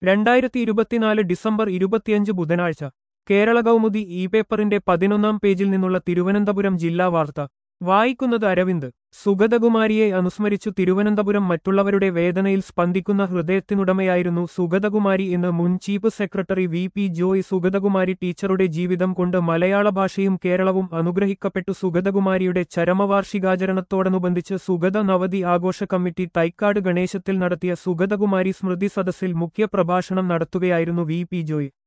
രണ്ടായിരത്തി ഇരുപത്തിനാല് ഡിസംബർ ഇരുപത്തിയഞ്ച് ബുധനാഴ്ച കേരള കൗമുദി ഇ പേപ്പറിന്റെ പതിനൊന്നാം പേജിൽ നിന്നുള്ള തിരുവനന്തപുരം ജില്ലാ വാർത്ത വായിക്കുന്നത് അരവിന്ദ് സുഗതകുമാരിയെ അനുസ്മരിച്ചു തിരുവനന്തപുരം മറ്റുള്ളവരുടെ വേദനയിൽ സ്പന്ദിക്കുന്ന ഹൃദയത്തിനുടമയായിരുന്നു സുഗതകുമാരി എന്ന് മുൻ chief secretary V P Joy Sugathakumari ടീച്ചറുടെ ജീവിതം കൊണ്ട് മലയാള ഭാഷയും കേരളവും അനുഗ്രഹിക്കപ്പെട്ടു സുഗതകുമാരിയുടെ ചരമവാർഷികാചരണത്തോടനുബന്ധിച്ച് സുഗത നവതി ആഘോഷ കമ്മിറ്റി തൈക്കാട് ഗണേശത്തിൽ നടത്തിയ സുഗതകുമാരി സ്മൃതി സദസ്സിൽ മുഖ്യപ്രഭാഷണം നടത്തുകയായിരുന്നു വി പി ജോയ്